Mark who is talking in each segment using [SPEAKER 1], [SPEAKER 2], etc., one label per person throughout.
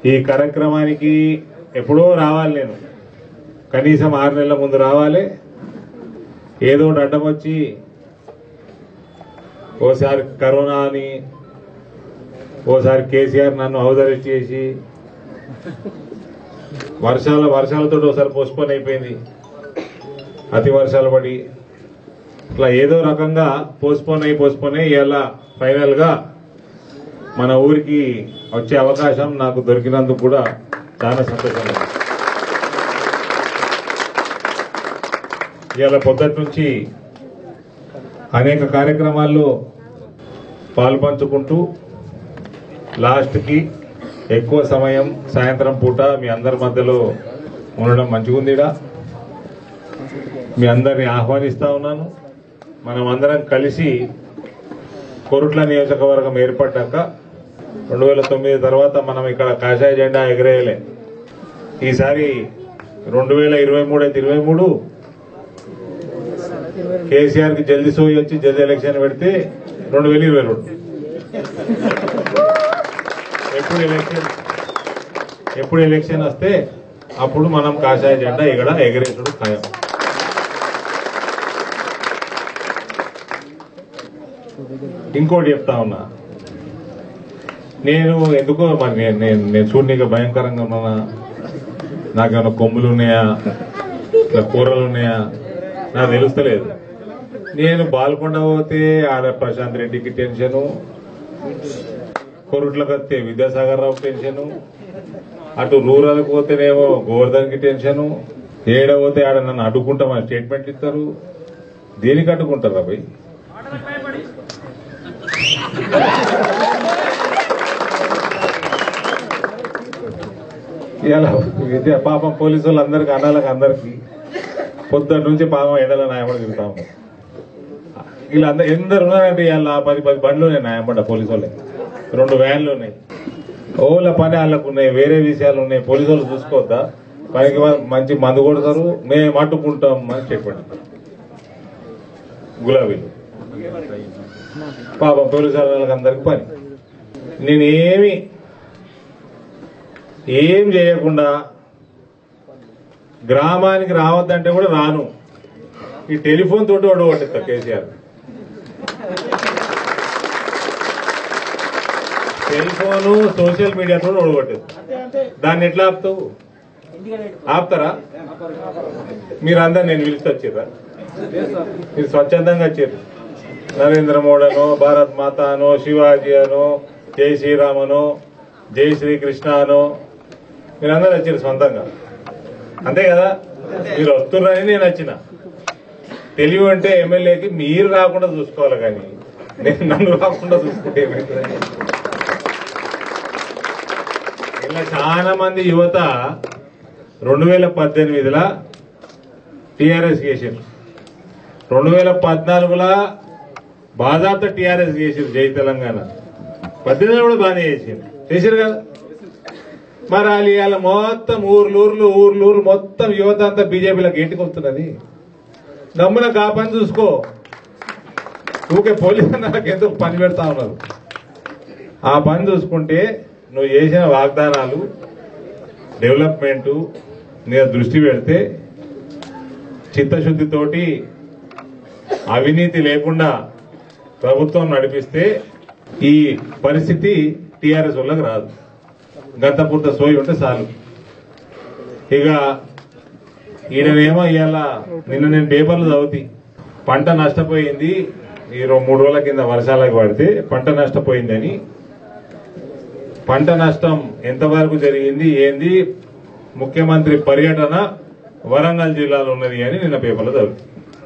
[SPEAKER 1] ఈ కార్యక్రమానికి ఎప్పుడో రావాలి నేను కనీసం ఆరు నెలల ముందు రావాలి ఏదో ఒకటి అడ్డం వచ్చి ఓసారి కరోనా అని ఓసారి కేసీఆర్ నన్ను అవధరిస్ట్ చేసి వర్షాల వర్షాలతో ఒకసారి పోస్ట్పోన్ అయిపోయింది అతి వర్షాలు పడి ఇట్లా ఏదో రకంగా పోస్ట్పోన్ అయి పోస్ట్పోన్ అయ్యి ఇలా ఫైనల్ గా మన ఊరికి వచ్చే అవకాశం నాకు దొరికినందుకు కూడా చాలా సంతోషంగా ఉంది. ఇవాళ పొద్దుటి నుంచి అనేక కార్యక్రమాల్లో పాల్పంచుకుంటూ లాస్ట్కి ఎక్కువ సమయం సాయంత్రం పూట మీ అందరి మధ్యలో ఉండడం మంచిగుందిడా మీ అందరిని ఆహ్వానిస్తా ఉన్నాను మనం అందరం కలిసి కొరుట్ల నియోజకవర్గం ఏర్పడ్డాక రెండు వేల తొమ్మిది తర్వాత మనం ఇక్కడ కాషాయ జెండా ఎగరేయలే ఈసారి రెండు వేల ఇరవై మూడు అయితే ఇరవై మూడు కేసీఆర్ కి జల్దీ సోయి వచ్చి జల్దీ ఎలక్షన్ పెడితే రెండు వేల ఇరవై రెండు ఎప్పుడు ఎలక్షన్ ఎప్పుడు ఎలక్షన్ వస్తే అప్పుడు మనం కాషాయ జెండా ఎగడ ఎగరేసుడు ఖాయం ఇంకోటి చెప్తా ఉన్నా నేను ఎందుకో మరి నేను నేను నేను చూడనీక భయంకరంగా ఉన్నానా నాకేమైనా కొమ్ములు ఉన్నాయా ఇట్లా కూరలు ఉన్నాయా నాకు తెలుస్తలేదు నేను బాల్కొండ పోతే ఆడ ప్రశాంత్ రెడ్డికి టెన్షను కొరుట్లకు వస్తే విద్యాసాగర్ రావు టెన్షను అటు రూరల్కి పోతేనేమో గోవర్ధన్కి టెన్షను ఏడ పోతే ఆడ నన్ను అడ్డుకుంటామని స్టేట్మెంట్ ఇస్తారు దేనికి అడ్డుకుంటారా భయ్ ఇలా విద్య పాపం పోలీసు వాళ్ళందరికీ అనాలకు అందరికి పొద్దున్న నుంచి పాపం ఎండల న్యాయపడి తిరుగుతా ఉన్నారు వీళ్ళందరూ ఎందరు ఉన్నారంటే ఇలా పది పది బండ్లు ఉన్నాయి న్యాయపడ్డ పోలీసు వాళ్ళే రెండు వ్యాన్లు ఉన్నాయి ఓల పని వాళ్ళకు ఉన్నాయి వేరే విషయాలు ఉన్నాయి పోలీసు వాళ్ళు చూసుకోవద్దా పనికి వా- మంచి మందు కొడతారు మేము అడ్డుకుంటాం అని చెప్పండి గులాబీలు పాపం పోలీసు వాళ్ళకి అందరికి పని నేనేమి ఏం చేయకుండా గ్రామానికి రావద్దంటే కూడా రాను ఈ టెలిఫోన్ తోటి వాడు కొట్టిస్తా కేసీఆర్ టెలిఫోను సోషల్ మీడియా తోటి ఓడగొట్టిస్తా దాన్ని ఎట్లా ఆపుతావు ఆపుతారా మీరందరు నేను పిలిచి వచ్చిర్రా మీరు స్వచ్ఛందంగా వచ్చారు నరేంద్ర మోడీ అనో భారత్ మాత అనో శివాజీ అనో జై శ్రీరామ్ అనో జై శ్రీకృష్ణ అనో మీరందరూ వచ్చారు సొంతంగా అంతే కదా మీరు వస్తున్నారని నేను వచ్చిన తెలివి అంటే ఎమ్మెల్యేకి మీరు రాకుండా చూసుకోవాలి కానీ నేను నన్ను రాకుండా చూసుకుంటే ఏమవుతుంది ఇలా చాలా మంది యువత రెండు వేల పద్దెనిమిదిలో టీఆర్ఎస్ చేసారు రెండు వేల పద్నాలుగులో బాధాత టీఆర్ఎస్ చేసారు జై తెలంగాణ పద్దెనిమిది కూడా బాగానే చేసారు చేశారు కదా మరి వాళ్ళు ఇవాళ మొత్తం ఊర్లు ఊర్లు ఊర్లు ఊర్లు మొత్తం యువత అంతా బీజేపీలకు ఇంటికి వస్తున్నది గమ్మున కా పని చూసుకో ఊకే పోలీసు నాకు ఎందుకు పని పెడతా ఉన్నారు ఆ పని చూసుకుంటే నువ్వు చేసిన వాగ్దానాలు డెవలప్మెంట్ మీద దృష్టి పెడితే చిత్తశుద్ధితోటి అవినీతి లేకుండా ప్రభుత్వం నడిపిస్తే ఈ పరిస్థితి టీఆర్ఎస్ వాళ్ళకి రాదు గంత పూర్త సోయి ఉంటే చాలు ఇక ఈయననేమో ఇవాళ నిన్న నేను పేపర్లు చదువుతి పంట నష్టపోయింది ఈ రో- మూడు రోజుల కింద వర్షాలకు పడితే పంట నష్టపోయిందని పంట నష్టం ఎంతవరకు జరిగింది ఏంది ముఖ్యమంత్రి పర్యటన వరంగల్ జిల్లాలో ఉన్నది అని నిన్న పేపర్లో చదువుతుంది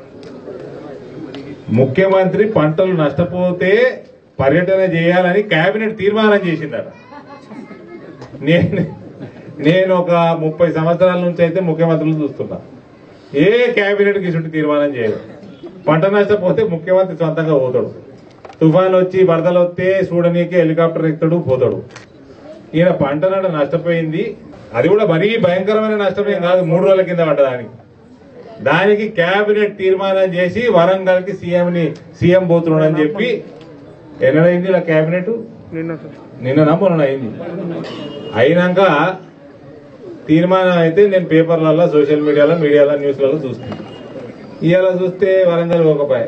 [SPEAKER 1] ముఖ్యమంత్రి పంటలు నష్టపోతే పర్యటన చేయాలని కేబినెట్ తీర్మానం చేసిందట నేను నేను ఒక ముప్పై సంవత్సరాల నుంచి అయితే ముఖ్యమంత్రులు చూస్తున్నా ఏ కేబినెట్ కి ఇటువంటి తీర్మానం చేయదు పంట నష్టపోతే ముఖ్యమంత్రి సొంతంగా పోతాడు తుఫాన్ వచ్చి వరదలు వస్తే చూడనీకి హెలికాప్టర్ ఎక్కుతాడు పోతాడు ఈయన పంట నాట నష్టపోయింది అది కూడా మరీ భయంకరమైన నష్టమేం కాదు మూడు రోజుల కింద పడ్డదానికి దానికి కేబినెట్ తీర్మానం చేసి వరంగల్ కి సీఎం ని సీఎం పోతున్నాడని చెప్పి ఎన్నడైంది ఇలా కేబినెట్
[SPEAKER 2] నిన్న సార్
[SPEAKER 1] నిన్న నమ్మను అయింది అయినాక తీర్మానం అయితే నేను పేపర్లలో సోషల్ మీడియాలో మీడియాలో న్యూస్లలో చూస్తాను ఇవాళ చూస్తే వరంగల్ పోకపోయా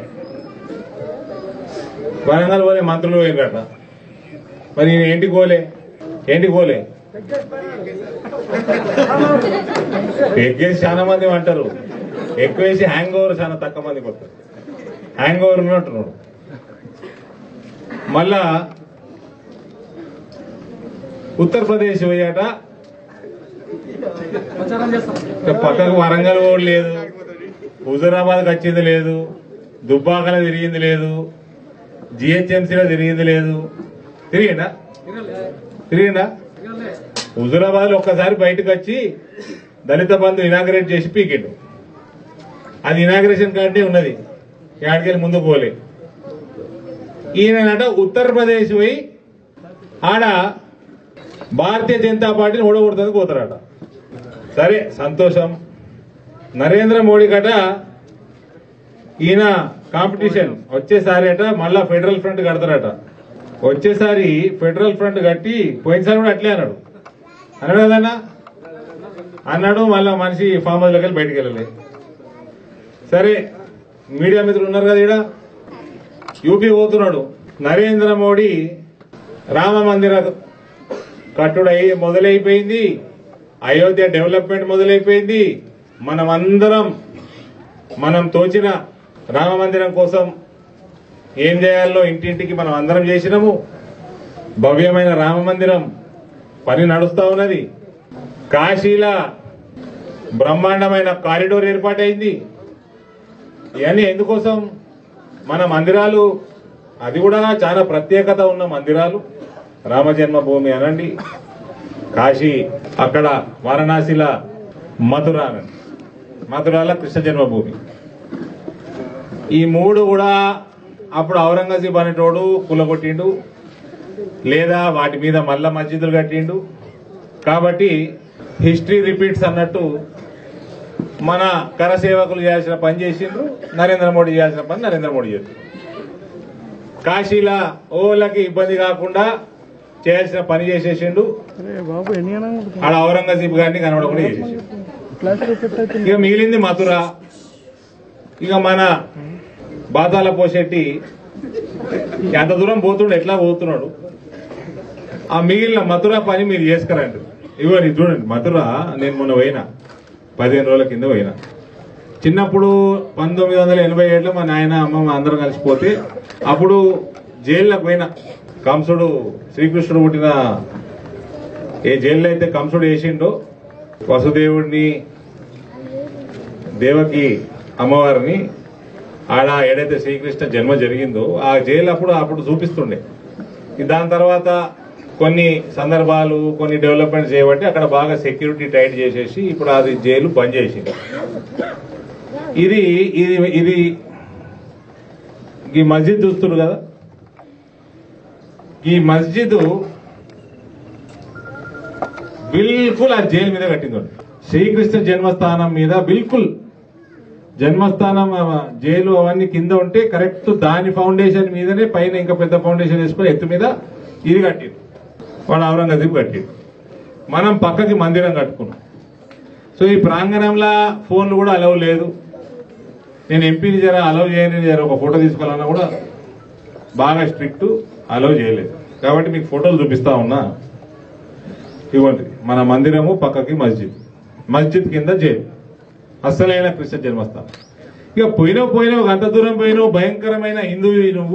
[SPEAKER 1] వరంగల్ పోలే మంత్రులు పోయినట మరి ఈయన ఏంటికి పోలే ఏంటికి పోలే ఎగ్గేసి చాలా మంది అంటారు ఎక్కువేసి హ్యాంగ్ ఓవర్ చాలా తక్కువ మంది కొడతారు హ్యాంగ్ ఓవర్ ఉన్నట్టున్నాడు మళ్ళా ఉత్తరప్రదేశ్ పోయాట ఇక పక్కకు వరంగల్ ఓడి లేదు హుజురాబాద్ వచ్చింది లేదు దుబ్బాకలో తిరిగింది లేదు జిహెచ్ఎంసీలో తిరిగింది లేదు తిరిగిందా తిరిగిందా హుజురాబాద్ లో ఒక్కసారి బయటకు వచ్చి దళిత బంధు ఇనాగ్రేట్ చేసి పీకిండు అది ఇనాగ్రేషన్ కంటే ఉన్నది ఏడాదికెళ్ళి ముందుకు పోలే ఈయనట ఉత్తరప్రదేశ్ పోయి ఆడ భారతీయ జనతా పార్టీని ఓడగొడుతుంది పోతారట సరే సంతోషం నరేంద్ర మోడీ గట ఈయన కాంపిటీషన్ వచ్చేసారి అట మళ్ళా ఫెడరల్ ఫ్రంట్ కడతారట వచ్చేసారి ఫెడరల్ ఫ్రంట్ కట్టి పోయినసారి కూడా అట్లే అన్నాడు అన్నాడు కదన్నా అన్నాడు మళ్ళా మనిషి ఫామ్ హౌస్ లోకి బయటికి వెళ్ళలే సరే మీడియా మిత్రులు ఉన్నారు కదా ఈడ యూపీ పోతున్నాడు నరేంద్ర మోడీ రామ మందిర కట్టుడై మొదలైపోయింది అయోధ్య డెవలప్మెంట్ మొదలైపోయింది మనమందరం మనం తోచిన రామ మందిరం కోసం ఏం చేయాలో ఇంటింటికి మనం అందరం చేసినాము భవ్యమైన రామ మందిరం పని నడుస్తా ఉన్నది కాశీలా బ్రహ్మాండమైన కారిడోర్ ఏర్పాటైంది ఇవన్నీ ఎందుకోసం మన మందిరాలు అది కూడా చాలా ప్రత్యేకత ఉన్న మందిరాలు రామజన్మభూమి అనండి కాశీ అక్కడ వారణాసిల మథుర అనండి మథురాల కృష్ణ జన్మభూమి ఈ మూడు కూడా అప్పుడు ఔరంగజీబ్ అనేటోడు కులగొట్టిండు లేదా వాటి మీద మళ్ళా మస్జిదులు కట్టిండు కాబట్టి హిస్టరీ రిపీట్స్ అన్నట్టు మన కరసేవకులు చేయాల్సిన పని చేసిండ్రు నరేంద్ర మోడీ చేయాల్సిన పని నరేంద్ర మోడీ చేసిండ్రు కాశీలా ఓళ్ళకి ఇబ్బంది కాకుండా చేయాల్సిన పని చేసేసిండు
[SPEAKER 2] అరే బాబు ఎన్ని అయినా ఉంటుంది.
[SPEAKER 1] ఆడ ఔరంగజీబ్ గారిని కనబడకుండా చేసేసిండు
[SPEAKER 2] క్లాస్ రిపీట్ అవుతుంది
[SPEAKER 1] ఇక మిగిలింది మథుర ఇక మన బాతాల పోషెట్టి ఎంత దూరం పోతుండు ఎట్లా పోతున్నాడు ఆ మిగిలిన మథుర పని మీరు చేసుకురండి ఇవ్వండి చూడండి మథుర నేను మొన్న పోయినా పదిహేను రోజుల కింద పోయినా చిన్నప్పుడు పంతొమ్మిది వందల ఎనభై ఏడులో మా నాయన అమ్మ మా అందరం కలిసిపోతే అప్పుడు జైల్లోకి పోయినా కంసుడు శ్రీకృష్ణుడు పుట్టిన ఏ జైల్లో అయితే కంసుడు వేసిండో వసుదేవుడిని దేవకి అమ్మవారిని ఆడ ఏడైతే శ్రీకృష్ణ జన్మ జరిగిందో ఆ జైలు అప్పుడు అప్పుడు చూపిస్తుండే ఈ దాని తర్వాత కొన్ని సందర్భాలు కొన్ని డెవలప్మెంట్ చేయబట్టి అక్కడ బాగా సెక్యూరిటీ టైట్ చేసేసి ఇప్పుడు అది జైలు బంద్ చేసింది ఇది ఇది ఇది ఈ మస్జిద్ చూస్తున్నారు కదా ఈ మస్జిద్ బిల్కుల్ ఆ జైలు మీద కట్టింది శ్రీకృష్ణ జన్మస్థానం మీద బిల్కుల్ జన్మస్థానం ఆ, జైలు అవన్నీ కింద ఉంటే కరెక్ట్ దాని ఫౌండేషన్ మీదనే పైన ఇంకా పెద్ద ఫౌండేషన్ వేసుకుని ఎత్తు మీద ఇది కట్టింది వాడు ఔరంగజీబ్ కట్టింది మనం పక్కకి మందిరం కట్టుకున్నాం సో ఈ ప్రాంగణంలో ఫోన్లు కూడా అలవ్ లేదు నేను ఎంపీని జర అలవ్ చేయని జర ఒక ఫోటో తీసుకోవాలన్నా కూడా బాగా స్ట్రిక్ట్ అలవ్ చేయలేదు కాబట్టి మీకు ఫోటోలు చూపిస్తా ఉన్నా ఇవ్వండి మన మందిరము పక్కకి మస్జిద్ మస్జిద్ కింద జైలు అస్సలైన కృష్ణ జన్మస్థానం ఇక పోయినావు పోయినావు అంత దూరం పోయినావు భయంకరమైన హిందువు నువ్వు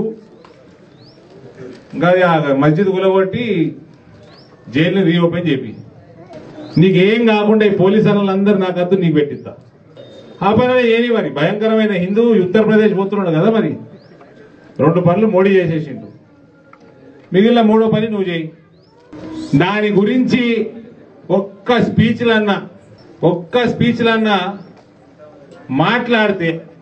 [SPEAKER 1] ఇంకా ఆ మస్జిద్ కూలగొట్టి జైలుని రీఓపెన్ చేపి నీకేం కాకుండా ఈ పోలీసు వాళ్ళందరూ నాకు అద్దు నీకు పెట్టిస్తా ఆ పని ఏని మరి భయంకరమైన హిందూ ఉత్తరప్రదేశ్ పోతున్నాడు కదా మరి రెండు పనులు మోడీ చేసేసిండు మిగిలిన మూడో పని నువ్వు చేయి దాని గురించి ఒక్క స్పీచ్లన్నా ఒక్క స్పీచ్లన్నా మాట్లాడితే